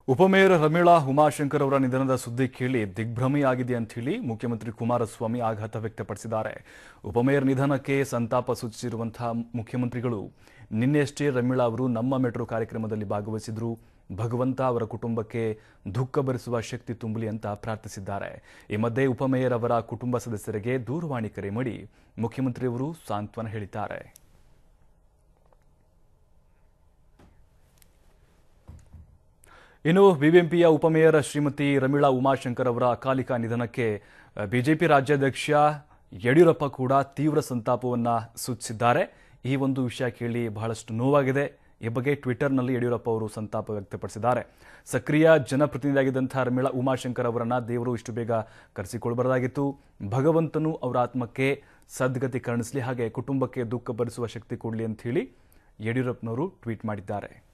ಉಪಮೇಯರ್ ರಮೀಳಾ ಉಮಾಶಂಕರ್ ಅವರ ನಿಧನದ ಸುದ್ದಿ ಕೇಳಿ ದಿಗ್ಭ್ರಮೆಯಾಗಿದೆ ಅಂತ ಹೇಳಿ ಮುಖ್ಯಮಂತ್ರಿ ಕುಮಾರಸ್ವಾಮಿ ಆಘಾತ ವ್ಯಕ್ತಪಡಿಸಿದ್ದಾರೆ ಉಪಮೇಯರ್ ನಿಧನಕ್ಕೆ ಸಂತಾಪ ಸೂಚಿಸಿರುವಂತಹ ಮುಖ್ಯಮಂತ್ರಿಗಳು ನಿನ್ನೆಯಷ್ಟೇ ರಮೀಳಾ ಅವರು ನಮ್ಮ ಮೆಟ್ರೋ ಕಾರ್ಯಕ್ರಮದಲ್ಲಿ ಭಾಗವಹಿಸಿದ್ರು ಭಗವಂತ ಅವರ ಕುಟುಂಬಕ್ಕೆ ದುಃಖ ಭರಿಸುವ ಶಕ್ತಿ ತುಂಬಲಿ ಅಂತ ಪ್ರಾರ್ಥಿಸಿದ್ದಾರೆ ಈ ಮಧ್ಯೆ ಉಪಮೇಯರ್ ಅವರ ಕುಟುಂಬ ಸದಸ್ಯರಿಗೆ ದೂರವಾಣಿ ಕರೆ ಮಾಡಿ ಮುಖ್ಯಮಂತ್ರಿಯವರು ಸಾಂತ್ವನ ಹೇಳಿದ್ದಾರೆ ಇನ್ನು ಬಿಬಿಎಂಪಿಯ ಉಪಮೇಯರ್ ಶ್ರೀಮತಿ ರಮೀಳಾ ಉಮಾಶಂಕರ್ ಅವರ ಅಕಾಲಿಕ ನಿಧನಕ್ಕೆ ಬಿಜೆಪಿ ರಾಜ್ಯಾಧ್ಯಕ್ಷ ಯಡಿಯೂರಪ್ಪ ಕೂಡ ತೀವ್ರ ಸಂತಾಪವನ್ನ ಸೂಚಿಸಿದ್ದಾರೆ ಈ ಒಂದು ವಿಷಯ ಕೇಳಿ ಬಹಳಷ್ಟು ನೋವಾಗಿದೆ ಈ ಬಗ್ಗೆ ಟ್ವಿಟರ್ನಲ್ಲಿ ಯಡಿಯೂರಪ್ಪ ಅವರು ಸಂತಾಪ ವ್ಯಕ್ತಪಡಿಸಿದ್ದಾರೆ ಸಕ್ರಿಯ ಜನಪ್ರತಿನಿಧಿಯಾಗಿದ್ದಂತಹ ರಮೀಳಾ ಉಮಾಶಂಕರ್ ಅವರನ್ನ ದೇವರು ಇಷ್ಟು ಬೇಗ ಕರೆಸಿಕೊಳ್ಬಾರ್ದಾಗಿತ್ತು ಭಗವಂತನು ಅವರ ಆತ್ಮಕ್ಕೆ ಸದ್ಗತಿ ಕರುಣಿಸಲಿ ಹಾಗೆ ಕುಟುಂಬಕ್ಕೆ ದುಃಖ ಭರಿಸುವ ಶಕ್ತಿ ಕೊಡಲಿ ಅಂತ ಹೇಳಿ ಯಡಿಯೂರಪ್ಪನವರು ಟ್ವೀಟ್ ಮಾಡಿದ್ದಾರೆ